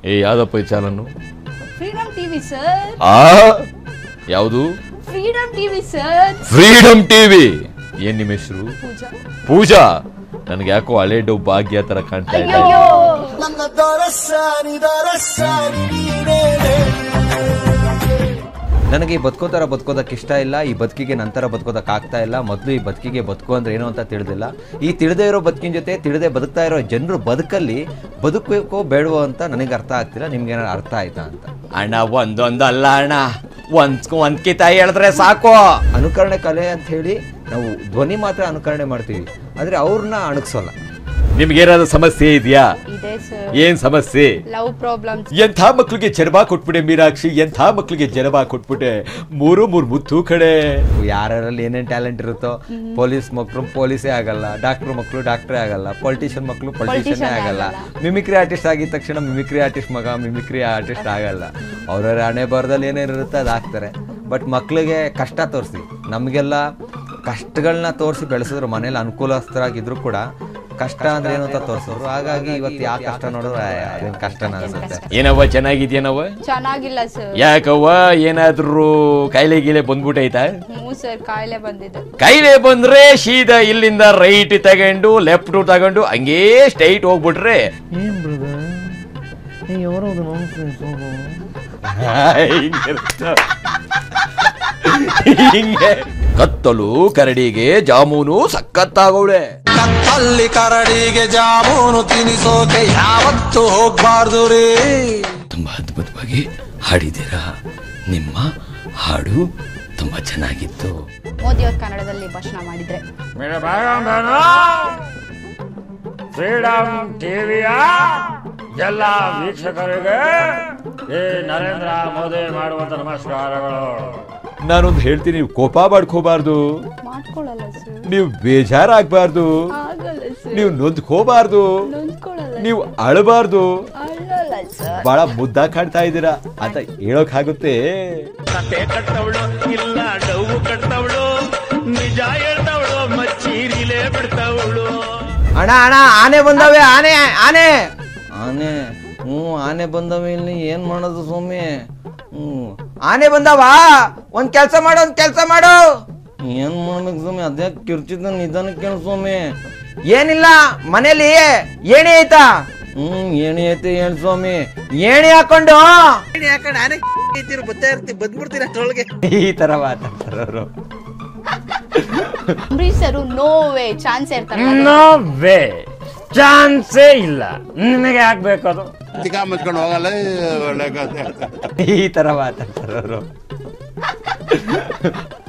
ಏ ಯಾವ್ದಪ್ಪ ಈ ಚಾನಲ್ನು ಫ್ರೀಡಮ್ ಟಿವಿ ಸರ್ ಆ ಯಾವುದು Freedom TV sir Freedom TV ಏನ್ ನಿಮ್ಮ ಹೆಸರು ಪೂಜಾ ಪೂಜಾ ನನಗೆ ಯಾಕೋ ಹಳೆ ಡವ್ ಭಾಗ್ಯ ತರ ಕಾಣ್ತಾ ಇದೆ ಅಯ್ಯೋ ನನ್ನ ದೊರಸಾನಿ ದೊರಸಾನಿ ನೀನೇನೆ ನನಗೆ ಈ ಬದುಕೋತರ ಬದುಕೋದಕ್ಕೆ ಇಷ್ಟ ಇಲ್ಲ ಈ ಬದುಕಿಗೆ ನಂತರ ಬದುಕೋದಕ್ಕೆ ಆಗ್ತಾ ಇಲ್ಲ ಮೊದಲು ಈ ಬದುಕಿಗೆ ಬದುಕು ಅಂದ್ರೆ ಏನು ಅಂತ ತಿಳಿದಿಲ್ಲ ಈ ತಿಳಿದೇ ಇರೋ ಬದುಕಿನ ಜೊತೆ ತಿಳಿದೇ ಬದುಕ್ತಾ ಇರೋ ಜನರು ಬದುಕಲ್ಲಿ ಬದುಕಬೇಕೋ ಬೇಡವೋ ಅಂತ ನನಗೆ ಅರ್ಥ ಆಗ್ತಿಲ್ಲ ನಿಮ್ಗೆ ಏನಾದ್ರು ಅರ್ಥ ಆಯ್ತಾ ಅಂತ ಅಣ್ಣ ಒಂದೊಂದಲ್ಲ ಅಣ್ಣ ಒಂದ್ ಒಂದ್ ಕಿತ ಹೇಳಿದ್ರೆ ಸಾಕು ಅನುಕರಣೆ ಕಲೆ ಅಂತ ಹೇಳಿ ನಾವು ಧ್ವನಿ ಮಾತ್ರ ಅನುಕರಣೆ ಮಾಡ್ತೀವಿ ಆದರೆ ಅವ್ರನ್ನ ಅಣಗಿಸೋಲ್ಲ ನಿಮ್ಗೇನಾದ್ರು ಸಮಸ್ಯೆ ಇದೆಯಾ ಇದೆ ಸರ್ ಏನ್ ಸಮಸ್ಯೆ ಲವ್ ಪ್ರಾಬ್ಲಮ್ಸ್ ಎಂಥ ಮಕ್ಳಿಗೆ ಜನ್ಮ ಕೊಟ್ಬಿಟ್ಟೆ ಮೀನಾಕ್ಷಿ ಎಂಥ ಮಕ್ಳಿಗೆ ಜನ್ಮ ಕೊಟ್ಬಿಟ್ಟೆ ಮೂರು ಮೂರು ಮುತ್ತು ಕಡೆ ಯಾರಲ್ಲಿ ಏನೇನು ಟ್ಯಾಲೆಂಟ್ ಇರುತ್ತೋ ಪೊಲೀಸ್ ಮಕ್ಕಳು ಪೊಲೀಸೇ ಆಗಲ್ಲ ಡಾಕ್ಟರ್ ಮಕ್ಕಳು ಡಾಕ್ಟ್ರೇ ಆಗಲ್ಲ ಪೊಲಿಟಿಷಿಯನ್ ಮಕ್ಕಳು ಪೊಲಿಟಿಷಿಯನ್ನೇ Politician ಆಗಲ್ಲ ಮಿಮಿಕ್ರಿ ಆರ್ಟಿಸ್ಟ್ ಆಗಿದ ತಕ್ಷಣ ಮಿಮಿಕ್ರಿ ಆರ್ಟಿಸ್ಟ್ ಮಗ ಮಿಮಿಕ್ರಿ ಆರ್ಟಿಸ್ಟ್ ಆಗಲ್ಲ ಅವ್ರವ್ರ ಹಣೆ ಬರದಲ್ಲಿ ಏನೇನಿರುತ್ತೆ ಅದು ಆಗ್ತಾರೆ ಬಟ್ ಮಕ್ಳಿಗೆ ಕಷ್ಟ ತೋರಿಸಿ ನಮಗೆಲ್ಲ ಕಷ್ಟಗಳನ್ನ ತೋರಿಸಿ ಬೆಳೆಸಿದ್ರು ಮನೇಲಿ ಅನುಕೂಲಸ್ಥರಾಗಿದ್ರು ಕೂಡ ಕಷ್ಟ ಅಂದ್ರೆ ಏನು ಅಂತ ತೋರಿಸಿದ್ರು ಹಾಗಾಗಿ ಇವತ್ತು ಯಾವ ಕಷ್ಟ ನೋಡಿದ್ರೆ ಅದೇನು ಕಷ್ಟನ ಅನ್ಸುತ್ತೆ ಏನವ್ವ ಚೆನ್ನಾಗಿದ್ಯೇನವ್ವ ಚೆನ್ನಾಗಿಲ್ಲ ಸರ್ ಯಾಕವ್ವ ಏನಾದ್ರೂ ಕಾಯಿಲೆ ಗೀಲೆ ಬಂದ್ಬಿಟ್ಟೈತಾ ಹ್ಞೂ ಸರ್ ಕಾಯಿಲೆ ಬಂದಿದೆ ಕಾಯಿಲೆ ಬಂದ್ರೆ ಸೀದಾ ಇಲ್ಲಿಂದ ರೈಟ್ ತಗೊಂಡು ಲೆಫ್ಟ್ ತಗೊಂಡು ಹಂಗೇ ಸ್ಟ್ರೈಟ್ ಹೋಗ್ಬಿಟ್ರೆ ಹಿಂಗಿರುತ್ತೆ. ಹಿಂಗೆ ಕತ್ತಲು ಕರಡಿಗೆ ಜಾಮೂನು ಸಖತ್ತಾಗವಳೆ ಕತ್ತಲ್ಲಿ ಕರಡಿಗೆ ಜಾಮೂನು ತಿನಿಸೋಕೆ ಯಾವತ್ತು ಹೋಗ್ಬಾರ್ದು ರೀ ತುಂಬಾ ಅದ್ಭುತವಾಗಿ ಹಾಡಿದ್ದೀರಾ ನಿಮ್ಮ ಹಾಡು ತುಂಬಾ ಚೆನ್ನಾಗಿತ್ತು ಮೋದಿ ಅವ್ರ ಕನ್ನಡದಲ್ಲಿ ಭಾಷಣ ಮಾಡಿದ್ರೆ ಫ್ರೀಡಮ್ ಟಿವಿಯ ಎಲ್ಲ ವೀಕ್ಷಕರಿಗೆ ಈ ನರೇಂದ್ರ ಮೋದಿ ಮಾಡುವಂತ ನಮಸ್ಕಾರಗಳು ನಾನೊಂದು ಹೇಳ್ತೀನಿ ನೀವು ಕೋಪ ಮಾಡ್ಕೋಬಾರ್ದು ಮಾಡ್ಕೊಳಲ್ಲ ಸರ್ ನೀವು ಬೇಜಾರಾಗ್ಬಾರ್ದು ಆಗಲ್ಲ ಸರ್ ನೀವು ನೊಂದ್ಕೋಬಾರ್ದು ನೊಂದ್ಕೊಳಲ್ಲ ನೀವು ಅಳಬಾರ್ದು ಅಳ್ಳಲ್ಲ ಸರ್ ಬಹಳ ಮುದ್ದ ಕಾಣ್ತಾ ಇದ್ದೀರಾ ಅಂತ ಹೇಳೋಕ್ಕಾಗುತ್ತೆ ಕತೆ ಕಟ್ಟವಳು ಇಲ್ಲ ಡೌವು ಕಟ್ಟವಳು ನಿಜ ಹೇಳ್ತವಳು ಮಚ್ಚೀರಿಲೇ ಬಿಡ್ತವಳು ಅಣ್ಣ ಅಣ್ಣ ಆನೆ ಬಂದವೆ ಆನೆ ಆನೆ ಆನೆ ಹ್ಞೂ ಆನೆ ಬಂದವೆ ಇಲ್ಲಿ ಏನ್ ಮಾಡೋದು ಸ್ವಾಮಿ ಹ್ಞೂ ಆನೆ ಬಂದವ ಒಂದ್ ಕೆಲಸ ಮಾಡು ಒಂದ್ ಕೆಲಸ ಮಾಡು ಏನ್ ಮಾಡ್ಬೇಕು ಸ್ವಾಮಿ ಅದೇ ಕಿರ್ಚಿದ ನಿಧಾನಕ್ಕೆ ಕೇಳು ಸ್ವಾಮಿ ಏನಿಲ್ಲ ಮನೇಲಿ ಏಣಿ ಐತಾ ಹ್ಮ್ ಏಣಿ ಐತೆ ಹೇಳಿ ಸ್ವಾಮಿ ಏಣಿ ಹಾಕೊಂಡು ಯಾಕಂದ್ರೆ ಆನೆ ಇರ್ತೀರಿ ಬತ್ತಾ ಇರ್ತೀವಿ ಬಂದ್ಬಿಡ್ತೀರಿ ಅಷ್ಟ್ರೊಳಗೆ ಈ ತರ ಮಾತಾಡ್ತಾರೆ ಅವರು Ambareesh sir no way chance ಇರ್ತಾರೆ ನೋ ವೇ ಚಾನ್ಸೇ ಇಲ್ಲ ನಿಮಗೆ ಆಗ್ಬೇಕು ಅದು ತಿಕಾ ಮುಚ್ಕೊಂಡು ಹೋಗಲ್ಲ ಒಳ್ಳೆ ಕಥೆ ಈ ತರ ಮಾತಾಡ್ತಾರೆ ಅವರು